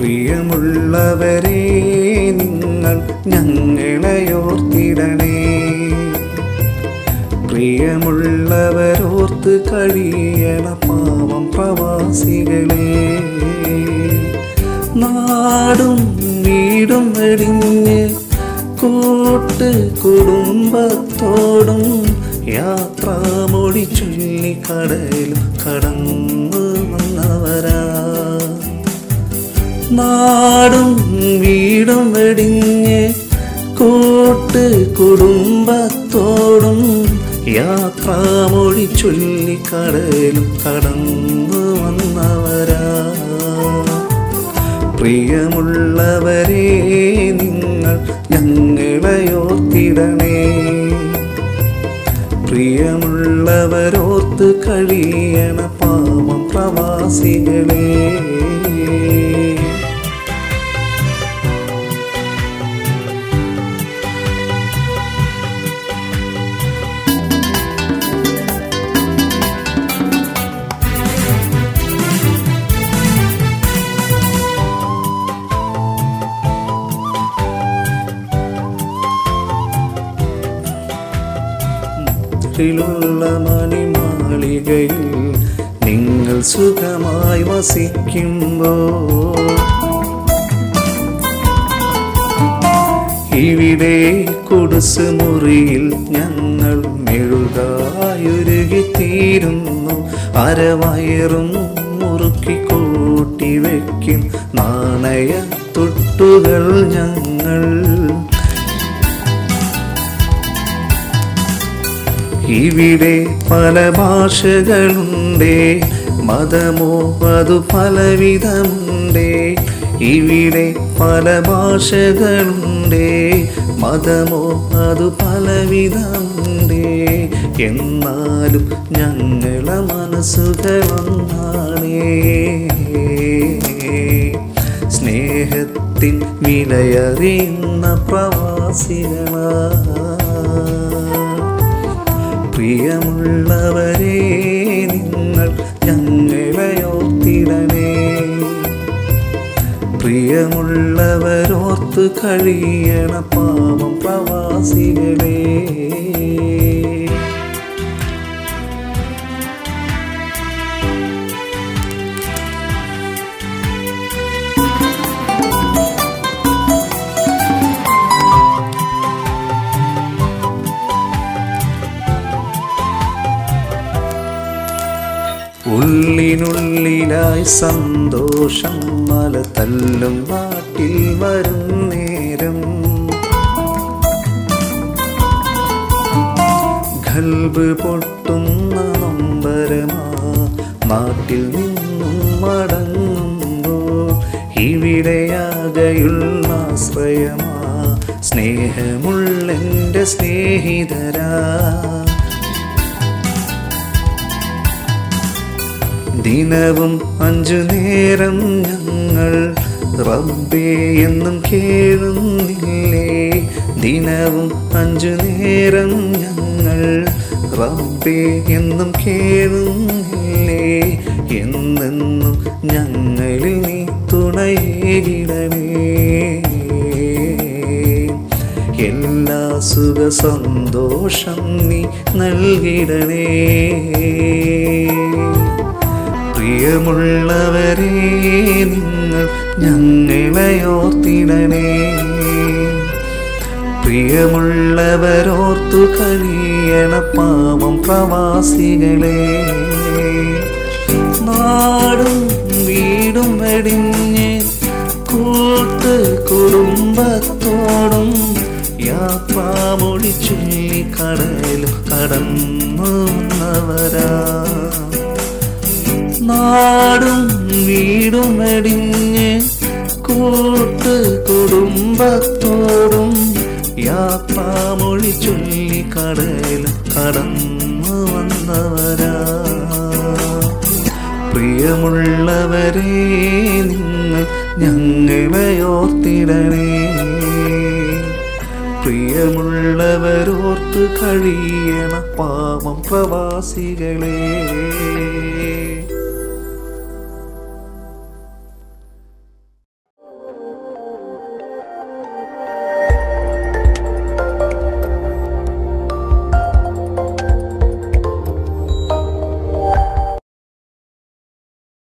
പ്രിയമുള്ളവരെ നിങ്ങൾ ഞങ്ങളെയോർത്തിടണേ പ്രിയമുള്ളവരോർത്ത് കഴിയണ പാവം പ്രവാസികളെ നാടും വീടും വെടിഞ്ഞ് കൂട്ട് കുടുംബത്തോടും യാത്രാമൊഴി ചൊല്ലി കടലും കടന്നു വന്നവരാ നാടും വീടും വെടിഞ്ഞ് കൂട്ട് കുടുംബത്തോടും യാത്രാമൊഴി ചൊല്ലി കടലും കടന്നു വന്നവരാ പ്രിയമുള്ളവരെ നിങ്ങൾ ഞങ്ങളെയോർത്തിടണേ പ്രിയമുള്ളവരോർത്ത് കഴിയണ പാവം പ്രവാസികളെ ിലുള്ള മണിമാളികയിൽ നിങ്ങൾ സുഖമായി വസിക്കുമ്പോൾ ഇവിടെ കുടുസ് മുറിയിൽ ഞങ്ങൾ മെഴുകായുരുകിത്തീരുന്നു അരവയറും മുറുക്കി കൂട്ടി വയ്ക്കും നാണയ തൊട്ടുകൾ ഞങ്ങൾ ഇവിടെ പല ഭാഷകളുണ്ടേ മതമോ അതു പലവിധമുണ്ടേ ഇവിടെ പല ഭാഷകളുണ്ടേ മതമോ അതു പലവിധമുണ്ടേ എന്നാലും ഞങ്ങളെ മനസ്സുകളൊന്നാണേ സ്നേഹത്തിൻ വിലയറിയുന്ന പ്രവാസികളാ പ്രിയമുള്ളവരെ നിങ്ങൾ ഞങ്ങളെയോർത്തിടണേ പ്രിയമുള്ളവരോർത്ത് കഴിയണ പാവം പ്രവാസികളെ ഉള്ളിനുള്ളിലായി സന്തോഷം മല തല്ലും നാട്ടിൽ വരും നേരം ഗൽബ് പൊട്ടുന്ന നൊമ്പരമാ നാട്ടിൽ നിന്നും മടങ്ങുമ്പോൾ ഇവിടെയാകെയുള്ള ആശ്രയമാ സ്നേഹമുള്ളെൻ്റെ സ്നേഹിതരാ ദിനവും അഞ്ചു നേരം ഞങ്ങൾ റബ്ബേ എന്നും കേഴുന്നില്ലേ ദിനവും അഞ്ചു നേരം ഞങ്ങൾ റബ്ബേ എന്നും കേഴുന്നില്ലേ എന്നെന്നും ഞങ്ങളിൽ നീ തുണയേകിടണേ എല്ലാ സുഖ സന്തോഷം നീ നൽകിടണേ പ്രിയമുള്ളവരെ നിങ്ങൾ ഞങ്ങളെയോർത്തിടണേ പ്രിയമുള്ളവരോർത്തു കഴിയണ പാവം പ്രവാസികളെ നാടും വീടും വെടിഞ്ഞ് കൂട്ട് കുടുംബത്തോടും യാത്രാമൊഴി ചൊല്ലി കടലും കടന്നു വന്നവരാ നാടും വീടും വെടിഞ്ഞ് കൂട്ട് കുടുംബത്തോടും യാത്രാമൊഴി ചൊല്ലി കടലും കടന്നു വന്നവരാ പ്രിയമുള്ളവരെ നിങ്ങൾ ഞങ്ങളെയോർത്തിടണേ പ്രിയമുള്ളവരോർത്ത് കഴിയണ പാവം പ്രവാസികളെ